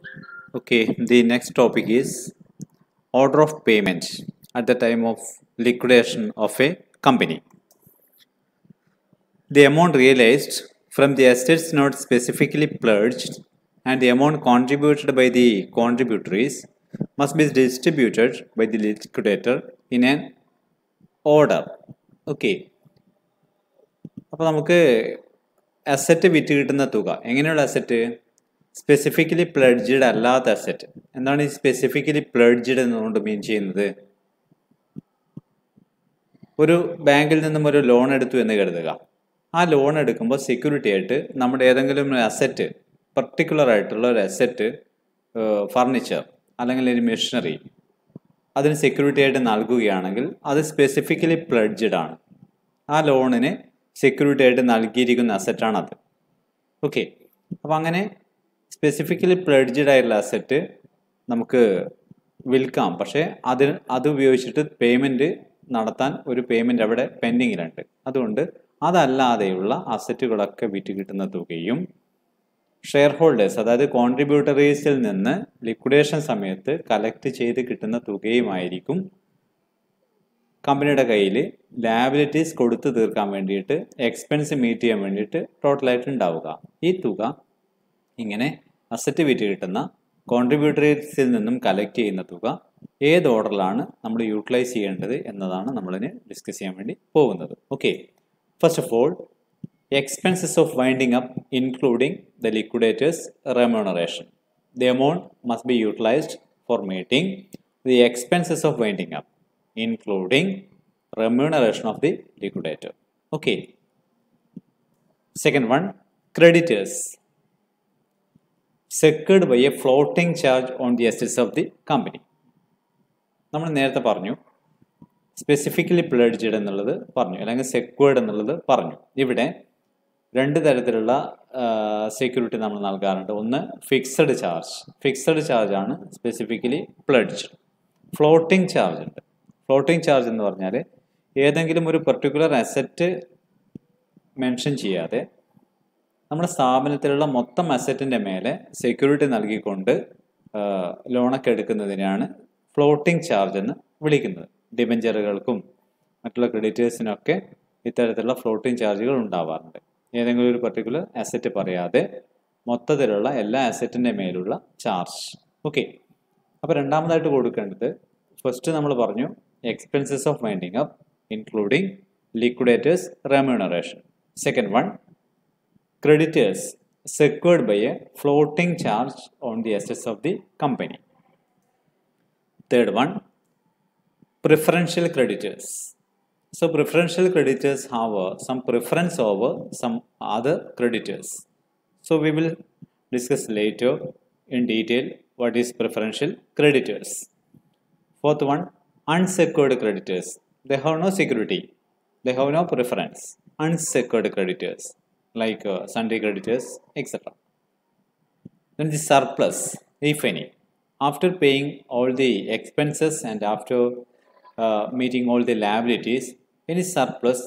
Okay, the next topic is order of payment at the time of liquidation of a company. The amount realized from the assets not specifically pledged and the amount contributed by the contributories must be distributed by the liquidator in an order. Okay. അപ്പോൾ നമുക്ക് asset വിറ്റ് കിട്ടുന്ന തുക എങ്ങനെയുള്ള asset specifically pledged അല്ലാത്ത asset എന്താണ് ഈ specifically pledged എന്നുകൊണ്ട് മീൻ ചെയ്യുന്നത് ഒരു ബാങ്കിൽ നിന്നും ഒരു ലോൺ എടുത്തു എന്ന് കരുതുക ആ ലോൺ എടുക്കുമ്പോൾ സെക്യൂരിറ്റി ആയിട്ട് നമ്മുടെ ഏതെങ്കിലും ഒരു അസറ്റ് പർട്ടിക്കുലർ ആയിട്ടുള്ള ഒരു അസറ്റ് ഫർണിച്ചർ അല്ലെങ്കിൽ ഒരു മെഷീനറി അതിന് സെക്യൂരിറ്റി ആയിട്ട് നൽകുകയാണെങ്കിൽ അത് സ്പെസിഫിക്കലി പ്ലഡ്ജഡ് ആണ് ആ ലോണിന് സെക്യൂരിറ്റി ആയിട്ട് നൽകിയിരിക്കുന്ന അസറ്റാണ് അത് ഓക്കെ അപ്പോൾ അങ്ങനെ സ്പെസിഫിക്കലി പ്ലഡ്ജഡ് ആയിട്ടുള്ള അസറ്റ് നമുക്ക് വിൽക്കാം പക്ഷേ അതിന് അത് ഉപയോഗിച്ചിട്ട് പേയ്മെൻറ്റ് നടത്താൻ ഒരു പേയ്മെൻറ്റ് അവിടെ പെൻഡിങ്ങിലുണ്ട് അതുകൊണ്ട് അതല്ലാതെയുള്ള അസറ്റുകളൊക്കെ വിറ്റ് കിട്ടുന്ന തുകയും ഷെയർ ഹോൾഡേഴ്സ് അതായത് കോൺട്രിബ്യൂട്ടറീസിൽ നിന്ന് ലിക്വിഡേഷൻ സമയത്ത് കളക്ട് ചെയ്ത് കിട്ടുന്ന തുകയുമായിരിക്കും കമ്പനിയുടെ കയ്യിൽ ലാബിലിറ്റീസ് കൊടുത്തു തീർക്കാൻ വേണ്ടിയിട്ട് എക്സ്പെൻസ് മീറ്റ് ചെയ്യാൻ വേണ്ടിയിട്ട് ടോട്ടലായിട്ട് ഉണ്ടാവുക ഈ തുക ഇങ്ങനെ അസറ്റ് വിറ്റ് കിട്ടുന്ന കോൺട്രിബ്യൂട്ടറീസിൽ നിന്നും കളക്ട് ചെയ്യുന്ന തുക ഏത് ഓർഡറിലാണ് നമ്മൾ യൂട്ടിലൈസ് ചെയ്യേണ്ടത് എന്നതാണ് നമ്മളിന് ഡിസ്കസ് ചെയ്യാൻ വേണ്ടി പോകുന്നത് okay first of all expenses of winding up including the liquidator's remuneration the amount must be utilised for meeting the expenses of winding up including remuneration of the liquidator. Okay. Second one, creditors secured by a floating charge on the assets of the company. നമ്മൾ നേരത്തെ പറഞ്ഞു specifically pledged എന്നുള്ളത് പറഞ്ഞു അല്ലെങ്കിൽ secured എന്നുള്ളത് പറഞ്ഞു ഇവിടെ രണ്ട് തരത്തിലുള്ള സെക്യൂരിറ്റി നമ്മൾ നൽകാറുണ്ട് ഒന്ന് ഫിക്സഡ് ചാർജ് ഫിക്സഡ് ചാർജ് ആണ് സ്പെസിഫിക്കലി പ്ലഡ്ജ് ഫ്ലോട്ടിംഗ് ചാർജ് ഉണ്ട് ഫ്ലോട്ടിംഗ് ചാർജ് എന്ന് പറഞ്ഞാൽ ഏതെങ്കിലും ഒരു പെർട്ടിക്കുലർ അസറ്റ് മെൻഷൻ ചെയ്യാതെ നമ്മുടെ സ്ഥാപനത്തിലുള്ള മൊത്തം അസറ്റിൻ്റെ മേലെ സെക്യൂരിറ്റി നൽകിക്കൊണ്ട് ലോണൊക്കെ എടുക്കുന്നതിനാണ് ഫ്ലോട്ടിംഗ് ചാർജ് എന്ന് വിളിക്കുന്നത് ഡിബഞ്ചറുകൾക്കും മറ്റുള്ള ക്രെഡിറ്റേഴ്സിനൊക്കെ ഇത്തരത്തിലുള്ള ഫ്ലോട്ടിംഗ് ചാർജുകൾ ഉണ്ടാവാറുണ്ട് ഏതെങ്കിലും ഒരു പെർട്ടിക്കുലർ അസറ്റ് പറയാതെ മൊത്തത്തിലുള്ള എല്ലാ അസറ്റിൻ്റെ മേലുള്ള ചാർജ് ഓക്കെ അപ്പോൾ രണ്ടാമതായിട്ട് കൊടുക്കേണ്ടത് ഫസ്റ്റ് നമ്മൾ പറഞ്ഞു expenses of winding up including liquidators remuneration second one creditors secured by a floating charge on the assets of the company third one preferential creditors so preferential creditors have uh, some preference over some other creditors so we will discuss later in detail what is preferential creditors fourth one unsecured creditors. They have no security. They have no preference. Unsecured creditors like uh, Sunday creditors, etc. Then the surplus, if any, after paying all the expenses and after uh, meeting all the liabilities, any surplus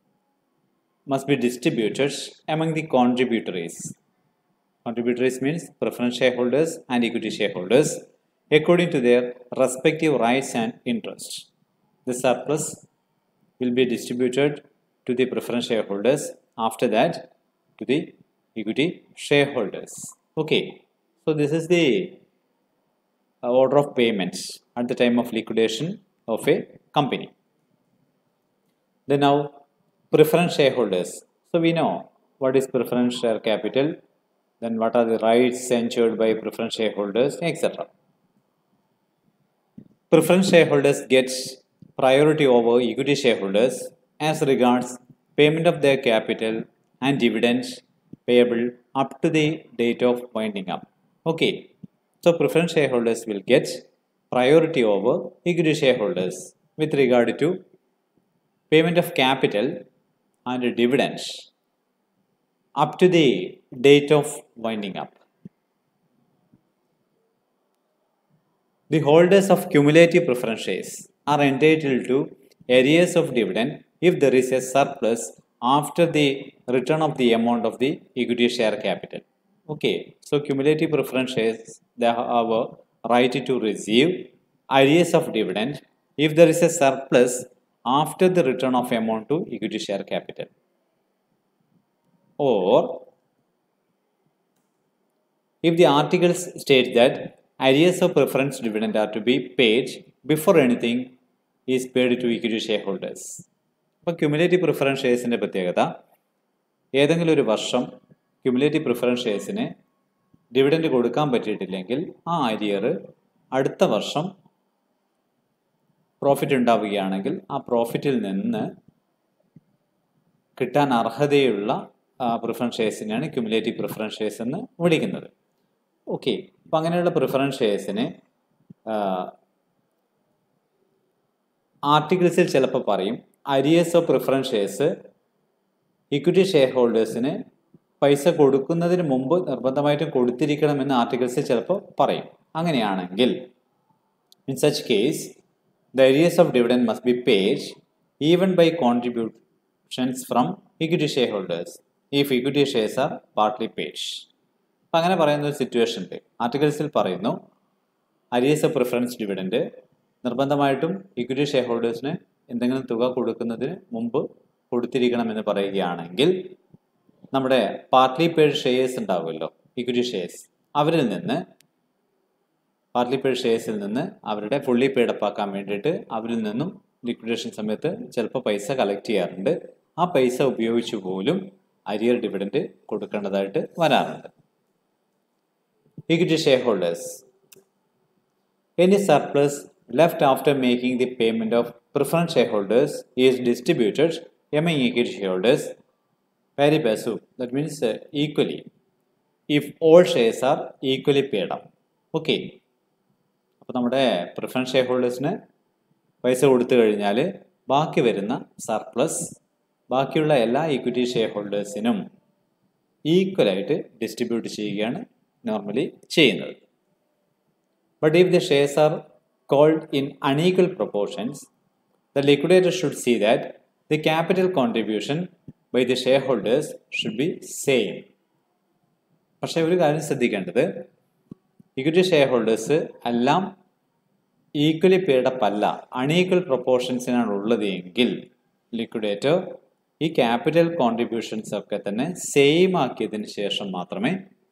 must be distributed among the contributories. Contributories means preference shareholders and equity shareholders according to their respective rights and interests. The surplus will be distributed to the preference shareholders, after that to the equity shareholders. Okay, so this is the order of payments at the time of liquidation of a company. Then now preference shareholders. So we know what is preference share capital, then what are the rights ensured by preference shareholders, etc preference shareholders get priority over equity shareholders as regards payment of their capital and dividends payable up to the date of winding up. Okay, so preference shareholders will get priority over equity shareholders with regard to payment of capital and dividends up to the date of winding up. The holders of cumulative preference shares are entitled to arrears of dividend if there is a surplus after the return of the amount of the equity share capital. Okay, so cumulative preference shares they have a right to receive arrears of dividend if there is a surplus after the return of amount to equity share capital or if the articles state that arrears of preference dividend are to be paid before anything is paid to equity shareholders. അപ്പോൾ cumulative preference ഷെയർസിൻ്റെ പ്രത്യേകത ഏതെങ്കിലും ഒരു വർഷം cumulative preference ഷെയർസിന് dividend കൊടുക്കാൻ പറ്റിയിട്ടില്ലെങ്കിൽ ആ arrear അടുത്ത വർഷം പ്രോഫിറ്റ് ഉണ്ടാവുകയാണെങ്കിൽ ആ പ്രോഫിറ്റിൽ നിന്ന് കിട്ടാൻ അർഹതയുള്ള പ്രിഫറൻസ് ഷെയർസിനെയാണ് ക്യുമുലേറ്റീവ് പ്രിഫറൻസ് ഷെയർസ് എന്ന് വിളിക്കുന്നത് ഓക്കെ അപ്പം അങ്ങനെയുള്ള പ്രിഫറൻസ് ഷെയർസിന് ആർട്ടിക്കിൾസിൽ ചിലപ്പോൾ പറയും arrears of preference shares equity share ഹോൾഡേഴ്സിന് പൈസ കൊടുക്കുന്നതിന് മുമ്പ് നിർബന്ധമായിട്ടും കൊടുത്തിരിക്കണമെന്ന് ആർട്ടിക്കിൾസിൽ ചിലപ്പോൾ പറയും അങ്ങനെയാണെങ്കിൽ in such case the arrears of dividend must be paid even by contributions from equity shareholders if equity shares are partly paid അപ്പം അങ്ങനെ പറയുന്ന ഒരു സിറ്റുവേഷനിൽ ആർട്ടിക്കിൾസിൽ പറയുന്നു അരിയേഴ്സ് ഓഫ് പ്രിഫറൻസ് ഡിവിഡൻഡ് നിർബന്ധമായിട്ടും ഇക്വിറ്റി ഷെയർ ഹോൾഡേഴ്സിന് എന്തെങ്കിലും തുക കൊടുക്കുന്നതിന് മുമ്പ് കൊടുത്തിരിക്കണമെന്ന് പറയുകയാണെങ്കിൽ നമ്മുടെ പാർട്ട്ലി പെയ്ഡ് ഷെയർസ് ഉണ്ടാവുമല്ലോ ഇക്വിറ്റി ഷെയർസ് അവരിൽ നിന്ന് പാർട്ട്ലി പെയ്ഡ് ഷെയർസിൽ നിന്ന് അവരുടെ ഫുള്ളി പെയ്ഡപ്പ് ആക്കാൻ വേണ്ടിയിട്ട് അവരിൽ നിന്നും ലിക്വിഡേഷൻ സമയത്ത് ചിലപ്പോൾ പൈസ കളക്ട് ചെയ്യാറുണ്ട് ആ പൈസ ഉപയോഗിച്ച് പോലും അരിയർ ഡിവിഡൻഡ് കൊടുക്കേണ്ടതായിട്ട് വരാറുണ്ട് equity shareholders Any surplus left after making the payment of preference shareholders is distributed among equity shareholders pari passu. That means uh, equally. If all shares are equally paid up. Okay. അപ്പോൾ നമ്മുടെ preference share ഹോൾഡേഴ്സിന് പൈസ കൊടുത്തു കഴിഞ്ഞാൽ ബാക്കി വരുന്ന surplus ബാക്കിയുള്ള എല്ലാ ഇക്വിറ്റി ഷെയർ ഹോൾഡേഴ്സിനും ഈക്വലായിട്ട് ഡിസ്ട്രിബ്യൂട്ട് ചെയ്യുകയാണ് നോർമലി ചെയ്യുന്നത് But if the shares are called in unequal proportions, the liquidator should see that the capital contribution by the shareholders should be same. പക്ഷേ ഒരു കാര്യം ശ്രദ്ധിക്കേണ്ടത് ഇക്വിറ്റി ഷെയർ ഹോൾഡേഴ്സ് എല്ലാം ഈക്വലി പേഡപ്പ് അല്ല അൺഈക്വൽ പ്രൊപ്പോർഷൻസിനാണ് ഉള്ളത് എങ്കിൽ ലിക്വിഡേറ്റർ ഈ ക്യാപിറ്റൽ കോൺട്രിബ്യൂഷൻസ് ഒക്കെ തന്നെ സെയിം ആക്കിയതിന് ശേഷം മാത്രമേ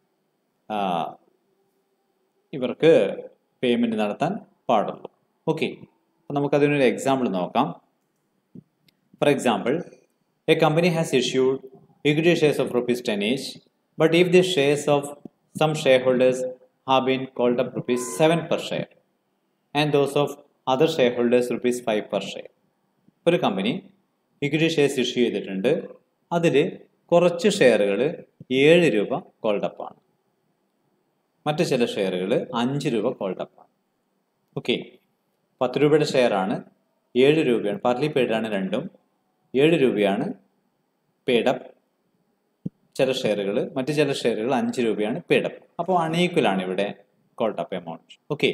ഇവർക്ക് പേയ്മെൻറ്റ് നടത്താൻ പാടുള്ളൂ ഓക്കെ അപ്പം നമുക്കതിനൊരു എക്സാമ്പിൾ നോക്കാം for example a company has issued equity shares of rupees ten each but if the shares of some shareholders have been called up rupees seven per share and those of other shareholders rupees five per share ഒരു company equity shares issue ചെയ്തിട്ടുണ്ട് അതിൽ കുറച്ച് ഷെയറുകൾ ഏഴ് രൂപ കോൾഡപ്പാണ് മറ്റു ചില ഷെയറുകൾ അഞ്ച് രൂപ കോൾഡപ്പാണ് ഓക്കെ പത്ത് രൂപയുടെ ഷെയറാണ് ഏഴ് രൂപയാണ് പാർട്ട്ലി പെയ്ഡാണ് രണ്ടും ഏഴ് രൂപയാണ് പേഡപ്പ് ചില ഷെയറുകൾ മറ്റു ചില ഷെയറുകൾ അഞ്ച് രൂപയാണ് പേഡപ്പ് അപ്പോൾ അൺഈക്വൽ ആണ് ഇവിടെ called up amount okay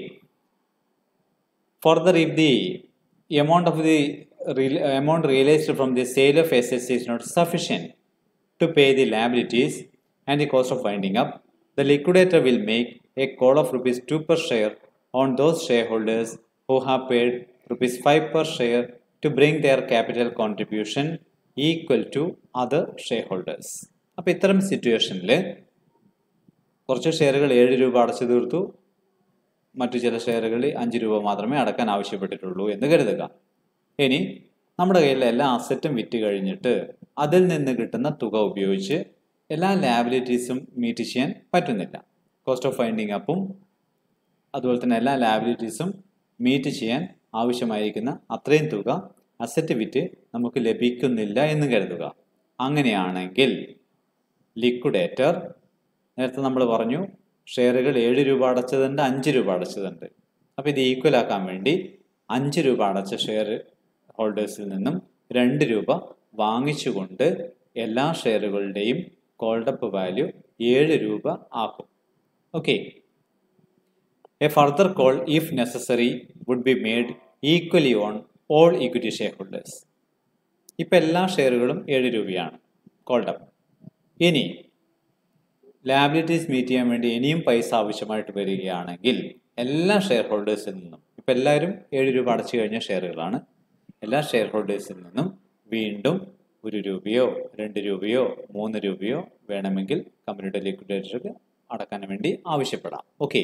further if the amount of the amount realised from the sale of എസ് എസ് is not sufficient to pay the liabilities and the cost of winding up the liquidator will make a call of rupees 2 per share on those shareholders who have paid rupees 5 per share to bring their capital contribution equal to other shareholders. അപ്പോൾ ഇത്തരം സിറ്റുവേഷനിൽ കുറച്ച് ഷെയറുകൾ ഏഴ് രൂപ അടച്ചു തീർത്തു മറ്റു ചില ഷെയറുകളിൽ അഞ്ച് രൂപ മാത്രമേ അടക്കാൻ ആവശ്യപ്പെട്ടിട്ടുള്ളൂ എന്ന് കരുതുക ഇനി നമ്മുടെ കയ്യിലെ എല്ലാ അസറ്റും വിറ്റ് കഴിഞ്ഞിട്ട് അതിൽ നിന്ന് കിട്ടുന്ന തുക ഉപയോഗിച്ച് എല്ലാ ലാബിലിറ്റീസും മീറ്റ് ചെയ്യാൻ പറ്റുന്നില്ല കോസ്റ്റ് ഓഫ് ഫൈൻഡിങ് അപ്പും അതുപോലെ തന്നെ എല്ലാ ലാബിലിറ്റീസും മീറ്റ് ചെയ്യാൻ ആവശ്യമായിരിക്കുന്ന അത്രയും തുക അസറ്റ് വിറ്റ് നമുക്ക് ലഭിക്കുന്നില്ല എന്ന് കരുതുക അങ്ങനെയാണെങ്കിൽ ലിക്വിഡേറ്റർ നേരത്തെ നമ്മൾ പറഞ്ഞു ഷെയറുകൾ ഏഴ് രൂപ അടച്ചതുണ്ട് അഞ്ച് രൂപ അടച്ചതുണ്ട് അപ്പോൾ ഇത് ഈക്വൽ ആക്കാൻ വേണ്ടി അഞ്ച് രൂപ അടച്ച ഷെയർ ഹോൾഡേഴ്സിൽ നിന്നും രണ്ട് രൂപ വാങ്ങിച്ചുകൊണ്ട് എല്ലാ ഷെയറുകളുടെയും കോൾഡപ്പ് വാല്യൂ ഏഴ് രൂപ ആക്കും okay a further call if necessary would be made equally on all equity shareholders ഇപ്പം എല്ലാ ഷെയറുകളും ഏഴ് രൂപയാണ് കോൾഡപ്പ് ഇനി ലാബിലിറ്റീസ് മീറ്റ് ചെയ്യാൻ വേണ്ടി ഇനിയും പൈസ ആവശ്യമായിട്ട് വരികയാണെങ്കിൽ എല്ലാ ഷെയർ ഹോൾഡേഴ്സിൽ നിന്നും ഇപ്പം എല്ലാവരും ഏഴ് രൂപ അടച്ചു കഴിഞ്ഞ ഷെയറുകളാണ് എല്ലാ ഷെയർ ഹോൾഡേഴ്സിൽ നിന്നും വീണ്ടും ഒരു രൂപയോ രണ്ട് രൂപയോ മൂന്ന് രൂപയോ വേണമെങ്കിൽ കമ്പനിയുടെ ലിക്വിഡേറ്റർക്ക് അടക്കാൻ വേണ്ടി ആവശ്യപ്പെടാം okay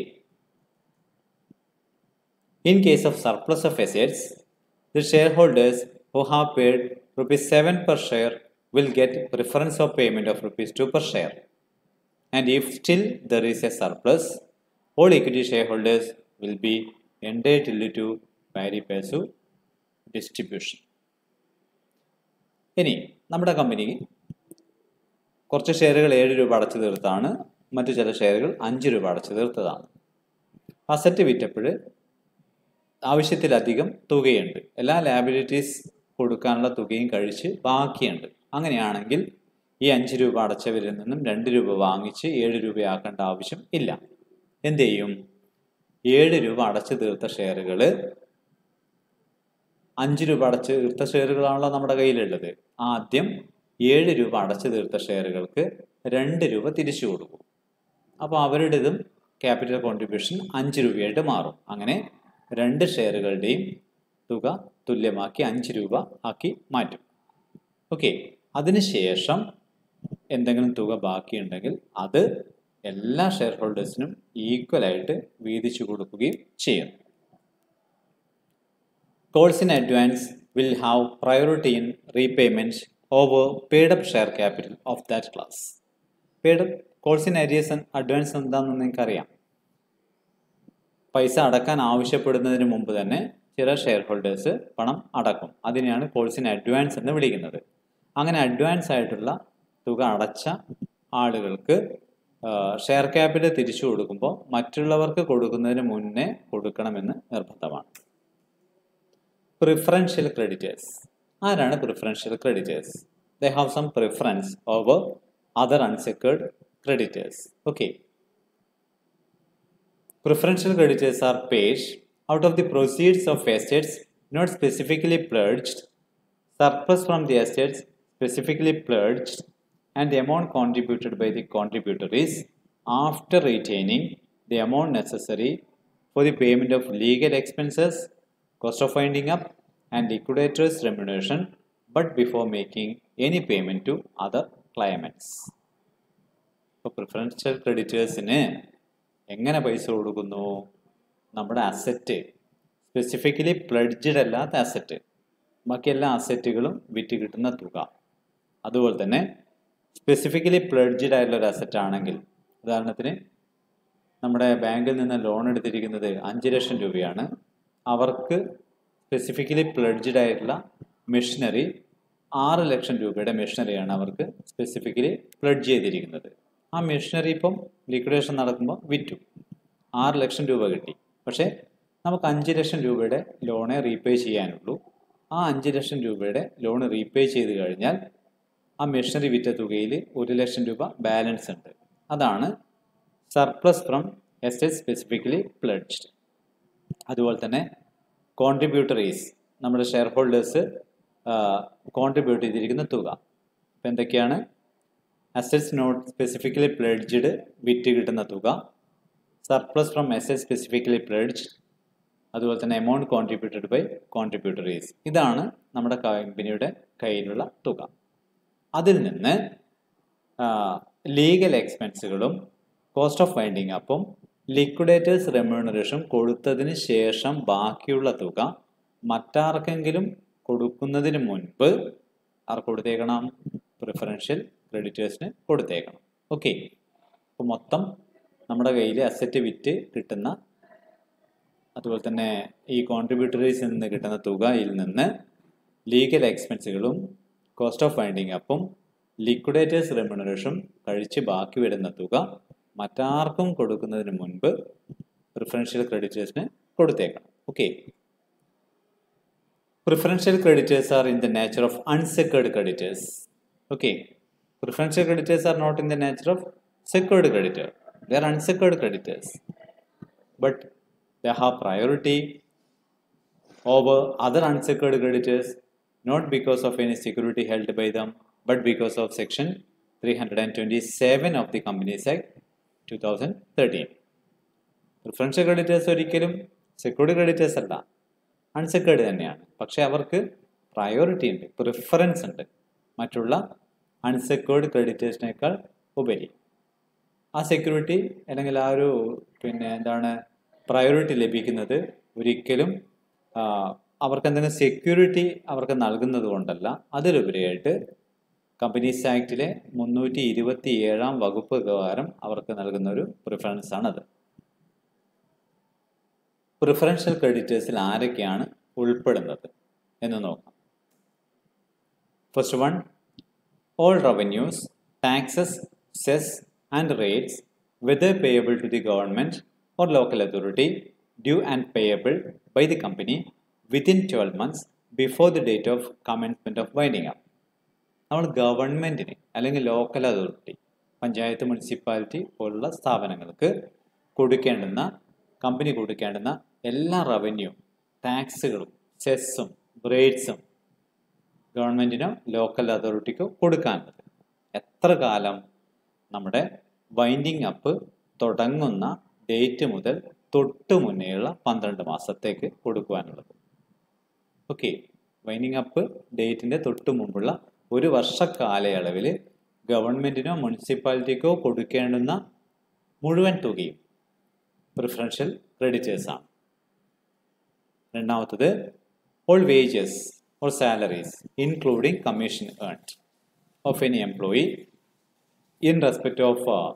In case of surplus of assets, the shareholders who have paid rupees 7 per share will get preference of payment of rupees 2 per share. And if still there is a surplus, all equity shareholders will be entitled to pari passu distribution. ഇനി നമ്മുടെ company കുറച്ച് ഷെയറുകൾ ഏഴ് രൂപ അടച്ചു തീർത്താണ് മറ്റു ചില ഷെയറുകൾ അഞ്ച് രൂപ അടച്ചു തീർത്തതാണ് അസറ്റ് വിറ്റപ്പോൾ ആവശ്യത്തിലധികം തുകയുണ്ട് എല്ലാ ലാബിലിറ്റീസ് കൊടുക്കാനുള്ള തുകയും കഴിച്ച് ബാക്കിയുണ്ട് അങ്ങനെയാണെങ്കിൽ ഈ അഞ്ച് രൂപ അടച്ചവരിൽ നിന്നും രണ്ട് രൂപ വാങ്ങിച്ച് ഏഴ് രൂപയാക്കേണ്ട ആവശ്യം ഇല്ല എന്ത് ചെയ്യും ഏഴ് രൂപ അടച്ചു തീർത്ത ഷെയറുകൾ അഞ്ച് രൂപ അടച്ചു തീർത്ത ഷെയറുകളാണല്ലോ നമ്മുടെ കയ്യിലുള്ളത് ആദ്യം ഏഴ് രൂപ അടച്ചു തീർത്ത ഷെയറുകൾക്ക് രണ്ട് രൂപ തിരിച്ചു കൊടുക്കും അപ്പോൾ അവരുടേതും ക്യാപിറ്റൽ കോൺട്രിബ്യൂഷൻ അഞ്ച് രൂപയായിട്ട് മാറും അങ്ങനെ രണ്ട് ഷെയറുകളുടെയും തുക തുല്യമാക്കി അഞ്ച് രൂപ ആക്കി മാറ്റും ഓക്കെ അതിനുശേഷം എന്തെങ്കിലും തുക ബാക്കിയുണ്ടെങ്കിൽ അത് എല്ലാ ഷെയർ ഹോൾഡേഴ്സിനും ഈക്വലായിട്ട് വീതിച്ചു കൊടുക്കുകയും ചെയ്യും calls in advance will have priority in repayment over paid up share capital of that class paid calls in arrears advance എന്താണെന്ന് നിങ്ങൾക്കറിയാം പൈസ അടക്കാൻ ആവശ്യപ്പെടുന്നതിന് മുമ്പ് തന്നെ ചില ഷെയർ ഹോൾഡേഴ്സ് പണം അടക്കും അതിനെയാണ് കോൾസ് ഇൻ അഡ്വാൻസ് എന്ന് വിളിക്കുന്നത് അങ്ങനെ അഡ്വാൻസ് ആയിട്ടുള്ള തുക അടച്ച ആളുകൾക്ക് ഷെയർ ക്യാപിറ്റൽ തിരിച്ചു കൊടുക്കുമ്പോൾ മറ്റുള്ളവർക്ക് കൊടുക്കുന്നതിന് മുന്നേ കൊടുക്കണമെന്ന് നിർബന്ധമാണ് പ്രിഫറൻഷ്യൽ ക്രെഡിറ്റേഴ്സ് ആരാണ് preferential creditors they have some preference over other unsecured creditors okay Preferential creditors are paid out of the proceeds of assets not specifically pledged, surplus from the assets specifically pledged, and the amount contributed by the contributories after retaining the amount necessary for the payment of legal expenses, cost of winding up, and liquidator's remuneration, but before making any payment to other claimants. ഇപ്പോൾ preferential ക്രെഡിറ്റേഴ്സിന് എങ്ങനെ പൈസ കൊടുക്കുന്നു നമ്മുടെ asset specifically pledged അല്ലാത്ത asset ബാക്കി എല്ലാ അസറ്റുകളും വിറ്റ് കിട്ടുന്ന തുക അതുപോലെ തന്നെ സ്പെസിഫിക്കലി പ്ലഡ്ജഡ് ആയിട്ടുള്ള ഒരു അസറ്റ് ആണെങ്കിൽ ഉദാഹരണത്തിന് നമ്മുടെ ബാങ്കിൽ നിന്ന് ലോൺ എടുത്തിരിക്കുന്നത് അഞ്ച് ലക്ഷം രൂപയാണ് അവർക്ക് സ്പെസിഫിക്കലി പ്ലഡ്ജഡ് ആയിട്ടുള്ള മെഷീനറി ആറ് ലക്ഷം രൂപയുടെ മെഷീനറിയാണ് അവർക്ക് സ്പെസിഫിക്കലി പ്ലഡ്ജ് ചെയ്തിരിക്കുന്നത് ആ മെഷീനറി ഇപ്പം ലിക്വിഡേഷൻ നടക്കുമ്പോൾ വിറ്റു ആറ് ലക്ഷം രൂപ കിട്ടി പക്ഷേ നമുക്ക് അഞ്ച് ലക്ഷം രൂപയുടെ ലോണെ റീപേ ചെയ്യാനുള്ളൂ ആ അഞ്ച് ലക്ഷം രൂപയുടെ ലോൺ റീപേ ചെയ്ത് കഴിഞ്ഞാൽ ആ മെഷീനറി വിറ്റ തുകയിൽ ഒരു ലക്ഷം രൂപ ബാലൻസ് ഉണ്ട് അതാണ് surplus from estate specifically pledged അതുപോലെ തന്നെ കോൺട്രിബ്യൂട്ടറീസ് നമ്മുടെ ഷെയർ ഹോൾഡേഴ്സ് കോൺട്രിബ്യൂട്ട് ചെയ്തിരിക്കുന്ന തുക ഇപ്പം എന്തൊക്കെയാണ് അസറ്റ്സ് നോട്ട് സ്പെസിഫിക്കലി പ്ലഡ്ജ്ഡ് വിറ്റ് കിട്ടുന്ന തുക surplus from asset specifically pledged അതുപോലെ തന്നെ എമൗണ്ട് കോൺട്രിബ്യൂട്ടഡ് ബൈ കോൺട്രിബ്യൂട്ടറീസ് ഇതാണ് നമ്മുടെ കമ്പനിയുടെ കയ്യിലുള്ള തുക അതിൽ നിന്ന് ലീഗൽ എക്സ്പെൻസുകളും കോസ്റ്റ് ഓഫ് ഫൈൻഡിങ് അപ്പും ലിക്വിഡേറ്റേഴ്സ് റെമ്യൂണറേഷൻ കൊടുത്തതിന് ശേഷം ബാക്കിയുള്ള തുക മറ്റാർക്കെങ്കിലും കൊടുക്കുന്നതിന് മുൻപ് ആർക്ക് കൊടുത്തേക്കണം പ്രിഫറൻഷ്യൽ ക്രെഡിറ്റേഴ്സിന് കൊടുത്തേക്കണം ഓക്കെ അപ്പോൾ മൊത്തം നമ്മുടെ കയ്യിൽ അസറ്റ് വിറ്റ് കിട്ടുന്ന അതുപോലെ തന്നെ ഈ കോൺട്രിബ്യൂട്ടറീസിൽ നിന്ന് കിട്ടുന്ന തുകയിൽ നിന്ന് ലീഗൽ എക്സ്പെൻസുകളും കോസ്റ്റ് ഓഫ് ഫൈൻഡിങ് അപ്പും ലിക്വിഡേറ്റേഴ്സ് റെമ്യൂണറേഷൻ കഴിച്ച് ബാക്കി വരുന്ന തുക മറ്റാർക്കും കൊടുക്കുന്നതിന് മുൻപ് പ്രിഫറൻഷ്യൽ ക്രെഡിറ്റേഴ്സിന് കൊടുത്തേക്കണം okay preferential creditors are in the nature of unsecured creditors okay preferential creditors are not in the nature of secured creditor they are unsecured creditors but they have priority over other unsecured creditors not because of any security held by them but because of section 327 of the Companies Act 2013. Preferential creditors ഒരിക്കലും secured creditors അല്ല unsecured തന്നെയാണ് പക്ഷെ അവർക്ക് priority ഉണ്ട് preference ഉണ്ട് മറ്റുള്ള unsecured ക്രെഡിറ്റേഴ്സിനേക്കാൾ ഉപരി ആ സെക്യൂരിറ്റി അല്ലെങ്കിൽ ആ ഒരു പിന്നെ എന്താണ് പ്രയോറിറ്റി ലഭിക്കുന്നത് ഒരിക്കലും ആ, അവർക്ക് എന്തെങ്കിലും സെക്യൂരിറ്റി അവർക്ക് നൽകുന്നത് കൊണ്ടല്ല അതിലുപരിയായിട്ട് കമ്പനീസ് ആക്ടിലെ മുന്നൂറ്റി ഇരുപത്തി ഏഴാം വകുപ്പ് പ്രകാരം അവർക്ക് നൽകുന്ന ഒരു പ്രിഫറൻസ് ആണത് പ്രിഫറൻഷ്യൽ ക്രെഡിറ്റേഴ്സിൽ ആരൊക്കെയാണ് ഉൾപ്പെടുന്നത് എന്ന് നോക്കാം first one all revenues, taxes, cess, and rates, whether payable to the government or local authority, due and payable by the company within 12 months before the date of commencement of winding up. നമ്മൾ ഗവൺമെൻറ്റിന് അല്ലെങ്കിൽ local authority panchayat municipality പോലുള്ള സ്ഥാപനങ്ങൾക്ക് കൊടുക്കേണ്ടുന്ന company കൊടുക്കേണ്ടുന്ന എല്ലാ revenue ടാക്സുകളും സെസ്സും റേറ്റ്സും ഗവൺമെൻറ്റിനോ local അതോറിറ്റിക്കോ കൊടുക്കാനുള്ളത് എത്ര കാലം നമ്മുടെ വൈൻഡിങ് അപ്പ് തുടങ്ങുന്ന ഡേറ്റ് മുതൽ തൊട്ട് മുന്നേയുള്ള പന്ത്രണ്ട് മാസത്തേക്ക് കൊടുക്കുവാനുള്ളത് ഓക്കെ വൈൻഡിങ് അപ്പ് ഡേറ്റിൻ്റെ തൊട്ട് മുമ്പുള്ള ഒരു വർഷ കാലയളവിൽ ഗവൺമെൻറ്റിനോ മുനിസിപ്പാലിറ്റിക്കോ കൊടുക്കേണ്ടുന്ന മുഴുവൻ തുകയും പ്രിഫറൻഷ്യൽ ക്രെഡിറ്റേഴ്സാണ് രണ്ടാമത്തത് all wages or salaries, including commission earned of any employee in respect of uh,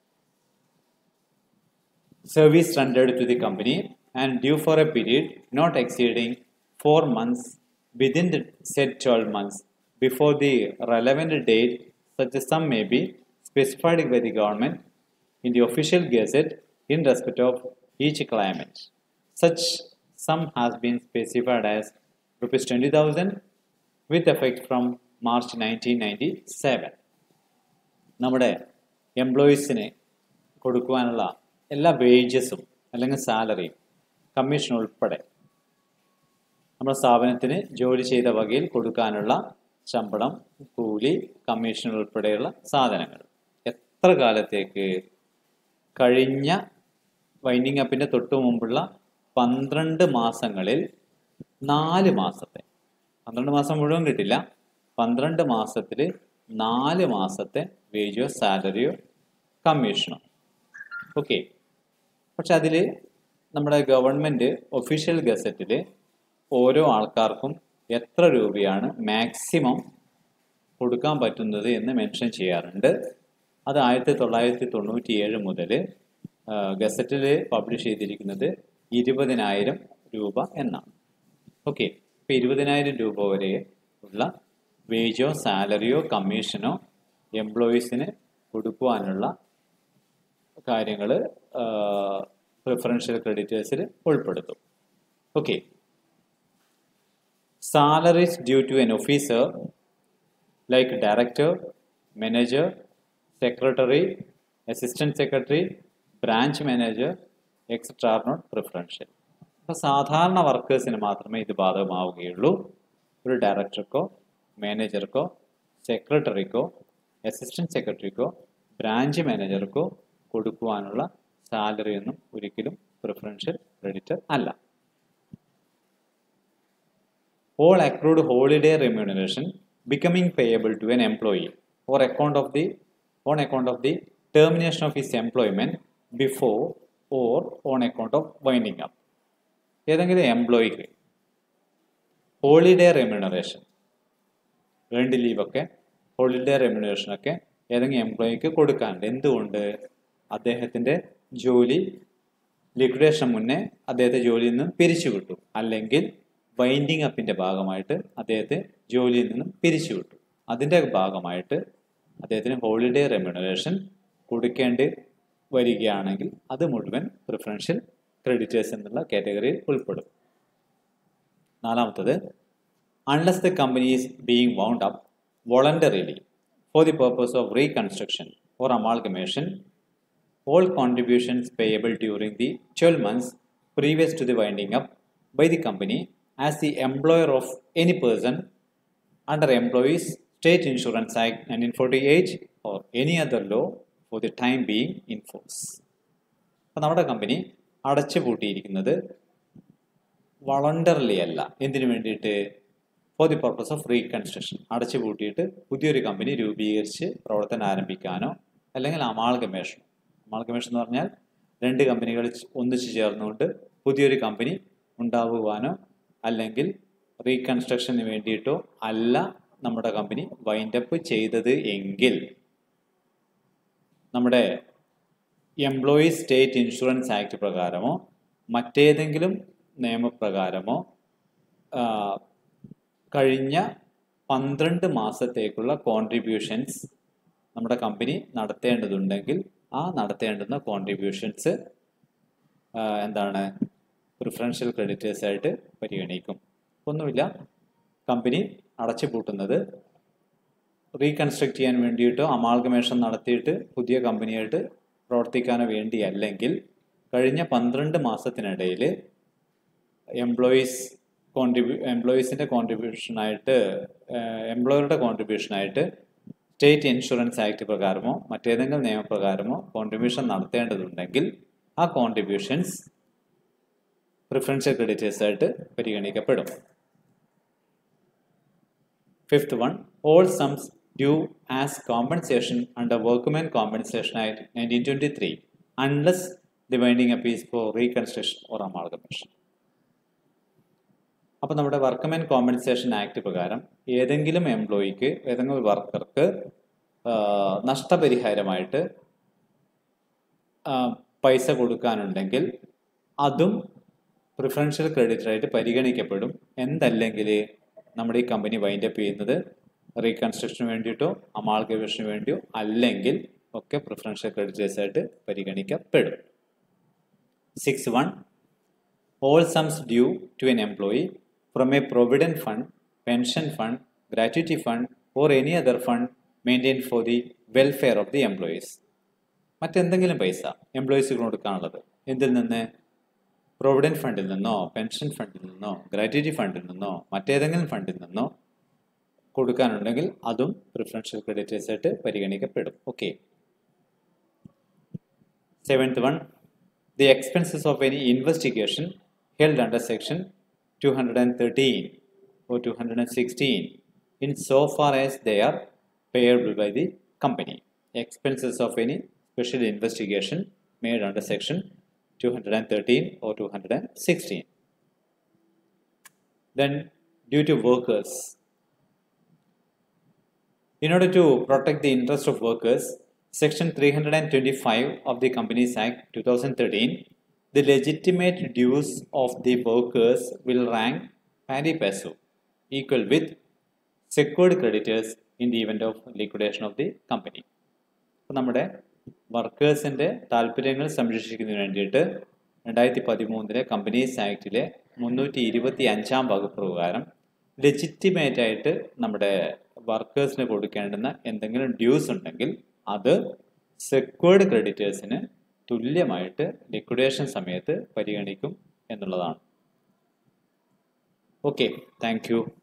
service rendered to the company and due for a period not exceeding four months within the said 12 months before the relevant date, such a sum may be specified by the government in the official gazette in respect of each claimant. Such sum has been specified as rupees 20,000 with effect from March 1997. നമ്മുടെ എംപ്ലോയീസിന് കൊടുക്കുവാനുള്ള എല്ലാ വേജസും അല്ലെങ്കിൽ സാലറിയും commission ഉൾപ്പെടെ നമ്മുടെ സ്ഥാപനത്തിന് ജോലി ചെയ്ത വകയിൽ കൊടുക്കാനുള്ള ശമ്പളം കൂലി കമ്മീഷൻ ഉൾപ്പെടെയുള്ള സാധനങ്ങൾ എത്ര കാലത്തേക്ക് കഴിഞ്ഞ വൈൻഡിങ് അപ്പിൻ്റെ തൊട്ടു മുമ്പുള്ള പന്ത്രണ്ട് മാസങ്ങളിൽ നാല് മാസത്തെ പന്ത്രണ്ട് മാസം മുഴുവൻ കിട്ടില്ല പന്ത്രണ്ട് മാസത്തിൽ നാല് മാസത്തെ വേജോ സാലറിയോ കമ്മീഷനോ ഓക്കെ പക്ഷെ അതിൽ നമ്മുടെ ഗവൺമെൻറ് ഒഫീഷ്യൽ ഗസറ്റിൽ ഓരോ ആൾക്കാർക്കും എത്ര രൂപയാണ് മാക്സിമം കൊടുക്കാൻ പറ്റുന്നത് എന്ന് മെൻഷൻ ചെയ്യാറുണ്ട് അത് ആയിരത്തി തൊള്ളായിരത്തി തൊണ്ണൂറ്റി ഏഴ് മുതൽ ഗസറ്റിൽ പബ്ലിഷ് ചെയ്തിരിക്കുന്നത് ഇരുപതിനായിരം രൂപ എന്നാണ് ഓക്കെ ഇപ്പോൾ ഇരുപതിനായിരം രൂപ വരെ ഉള്ള വേജോ സാലറിയോ കമ്മീഷനോ എംപ്ലോയീസിന് കൊടുക്കുവാനുള്ള കാര്യങ്ങൾ പ്രിഫറൻഷ്യൽ ക്രെഡിറ്റേഴ്സിൽ ഉൾപ്പെടുത്തും okay salaries due to an officer like director manager secretary assistant secretary branch manager etcetera are not preferential അപ്പോൾ സാധാരണ വർക്കേഴ്സിന് മാത്രമേ ഇത് ബാധകമാവുകയുള്ളൂ ഒരു ഡയറക്ടർക്കോ മാനേജർക്കോ സെക്രട്ടറിക്കോ അസിസ്റ്റന്റ് സെക്രട്ടറിക്കോ ബ്രാഞ്ച് മാനേജർക്കോ കൊടുക്കുവാനുള്ള സാലറി ഒന്നും ഒരിക്കലും പ്രിഫറൻഷ്യൽ ക്രെഡിറ്റർ അല്ല all accrued holiday remuneration becoming payable to an employee or account of the on account of the termination of his employment before or on account of winding up ഏതെങ്കിലും എംപ്ലോയിക്ക് holiday remuneration വേണ്ടി ലീവൊക്കെ holiday റെമ്യൂണറേഷനൊക്കെ ഏതെങ്കിലും എംപ്ലോയിക്ക് കൊടുക്കാനുണ്ട് എന്തുകൊണ്ട് അദ്ദേഹത്തിൻ്റെ ജോലി liquidation മുന്നേ അദ്ദേഹത്തെ ജോലിയിൽ നിന്ന് പിരിച്ചുവിട്ടു അല്ലെങ്കിൽ വൈൻഡിങ് അപ്പിൻ്റെ ഭാഗമായിട്ട് അദ്ദേഹത്തെ ജോലിയിൽ നിന്നും പിരിച്ചുവിട്ടു അതിൻ്റെ ഭാഗമായിട്ട് അദ്ദേഹത്തിന് ഹോളിഡേ റെമ്യൂണറേഷൻ കൊടുക്കേണ്ടി വരികയാണെങ്കിൽ അത് മുഴുവൻ പ്രിഫറൻഷ്യൽ ക്രെഡിറ്റേഴ്സ് എന്നുള്ള കാറ്റഗറിയിൽ ഉൾപ്പെടും നാലാമത്തത് unless the company is being wound up voluntarily for the purpose of reconstruction or amalgamation all contributions payable during the 12 months previous to the winding up by the company as the employer of any person under Employees State Insurance Act 1948 or any other law for the time being in force. അപ്പോൾ നമ്മുടെ company അടച്ചു പൂട്ടിയിരിക്കുന്നത് voluntarily അല്ല എന്തിനു വേണ്ടിയിട്ട് for the purpose of reconstruction അടച്ചു പൂട്ടിയിട്ട് പുതിയൊരു company രൂപീകരിച്ച് പ്രവർത്തനം ആരംഭിക്കാനോ അല്ലെങ്കിൽ അമാൾഗമേഷൻ അമാൾഗമേഷൻ എന്ന് പറഞ്ഞാൽ രണ്ട് കമ്പനികൾ ഒന്നിച്ചു ചേർന്നുകൊണ്ട് പുതിയൊരു കമ്പനി ഉണ്ടാവുവാനോ അല്ലെങ്കിൽ റീകൺസ്ട്രക്ഷന് വേണ്ടിയിട്ടോ അല്ല നമ്മുടെ കമ്പനി വൈൻഡപ്പ് ചെയ്തത് എങ്കിൽ നമ്മുടെ എംപ്ലോയീസ് സ്റ്റേറ്റ് ഇൻഷുറൻസ് ആക്ട് പ്രകാരമോ മറ്റേതെങ്കിലും നിയമപ്രകാരമോ ആ, കഴിഞ്ഞ പന്ത്രണ്ട് മാസത്തേക്കുള്ള കോൺട്രിബ്യൂഷൻസ് നമ്മുടെ കമ്പനി നടത്തേണ്ടതുണ്ടെങ്കിൽ ആ നടത്തേണ്ടുന്ന കോൺട്രിബ്യൂഷൻസ് എന്താണ് പ്രിഫറൻഷ്യൽ ക്രെഡിറ്റേഴ്സ് ആയിട്ട് പരിഗണിക്കും ഒന്നുമില്ല കമ്പനി അടച്ചു പൂട്ടുന്നത് റീകൺസ്ട്രക്ട് ചെയ്യാൻ വേണ്ടിയിട്ടോ അമാൾഗമേഷൻ നടത്തിയിട്ട് പുതിയ കമ്പനിയായിട്ട് പ്രവർത്തിക്കാനോ വേണ്ടിയല്ലെങ്കിൽ കഴിഞ്ഞ പന്ത്രണ്ട് മാസത്തിനിടയിൽ എംപ്ലോയീസ് കോൺട്രിബ്യൂ എംപ്ലോയീസിൻ്റെ കോൺട്രിബ്യൂഷനായിട്ട് എംപ്ലോയറുടെ കോൺട്രിബ്യൂഷനായിട്ട് സ്റ്റേറ്റ് ഇൻഷുറൻസ് ആക്ട് പ്രകാരമോ മറ്റേതെങ്കിലും നിയമപ്രകാരമോ കോൺട്രിബ്യൂഷൻ നടത്തേണ്ടതുണ്ടെങ്കിൽ ആ കോൺട്രിബ്യൂഷൻസ് പ്രിഫറൻഷ്യൽ ക്രെഡിറ്റേഴ്സ് ആയിട്ട് പരിഗണിക്കപ്പെടും fifth one all sums due as compensation under Workmen Compensation Act nineteen twenty three unless the winding up is for reconstruction or amalgamation അപ്പോൾ നമ്മുടെ വർക്ക്മെൻ കോമ്പൻസേഷൻ ആക്ട് പ്രകാരം ഏതെങ്കിലും എംപ്ലോയിക്ക് ഏതെങ്കിലും വർക്കർക്ക് നഷ്ടപരിഹാരമായിട്ട് ആ, പൈസ കൊടുക്കാനുണ്ടെങ്കിൽ അതും പ്രിഫറൻഷ്യൽ ക്രെഡിറ്ററായിട്ട് പരിഗണിക്കപ്പെടും എന്തല്ലെങ്കിൽ നമ്മുടെ ഈ കമ്പനി വൈൻഡപ്പ് ചെയ്യുന്നത് റീകൺസ്ട്രക്ഷന് വേണ്ടിയിട്ടോ അമാൾഗവേഷന് വേണ്ടിയോ അല്ലെങ്കിൽ ഒക്കെ പ്രിഫറൻഷ്യൽ ക്രെഡിറ്റേഴ്സ് ആയിട്ട് പരിഗണിക്കപ്പെടും six one all sums due to an employee from a provident fund, pension fund, gratuity fund, or any other fund maintained for the welfare of the employees. മറ്റെന്തെങ്കിലും പൈസ എംപ്ലോയീസിന് കൊടുക്കാനുള്ളത് എന്തിൽ നിന്ന് പ്രൊവിഡൻറ്റ് ഫണ്ടിൽ നിന്നോ പെൻഷൻ ഫണ്ടിൽ നിന്നോ ഗ്രാറ്റുവിറ്റി ഫണ്ടിൽ നിന്നോ മറ്റേതെങ്കിലും ഫണ്ടിൽ നിന്നോ കൊടുക്കാനുണ്ടെങ്കിൽ അതും പ്രിഫറൻഷ്യൽ ക്രെഡിറ്റേഴ്സ് ആയിട്ട് പരിഗണിക്കപ്പെടും okay Seventh one, the expenses of any investigation held under section 213 or 216 in so far as they are payable by the company. Expenses of any special investigation made under section 213 or 216. Then due to workers, in order to protect the interest of workers, Section 325 of the Companies Act 2013, the legitimate dues of the workers will rank pari passu, equal with secured creditors in the event of liquidation of the company. അപ്പോൾ നമ്മുടെ വർക്കേഴ്സിൻ്റെ താല്പര്യങ്ങൾ സംരക്ഷിക്കുന്നതിന് വേണ്ടിയിട്ട് രണ്ടായിരത്തി പതിമൂന്നിലെ companies ആക്ടിലെ മുന്നൂറ്റി ഇരുപത്തി അഞ്ചാം വകുപ്പ് പ്രകാരം ലെജിറ്റിമേറ്റ് ആയിട്ട് നമ്മുടെ വർക്കേഴ്സിന് കൊടുക്കേണ്ടുന്ന എന്തെങ്കിലും ഡ്യൂസ് ഉണ്ടെങ്കിൽ അത് സെക്വേർഡ് ക്രെഡിറ്റേഴ്സിന് തുല്യമായിട്ട് ലിക്വിഡേഷൻ സമയത്ത് പരിഗണിക്കും എന്നുള്ളതാണ് ഓക്കെ താങ്ക് യു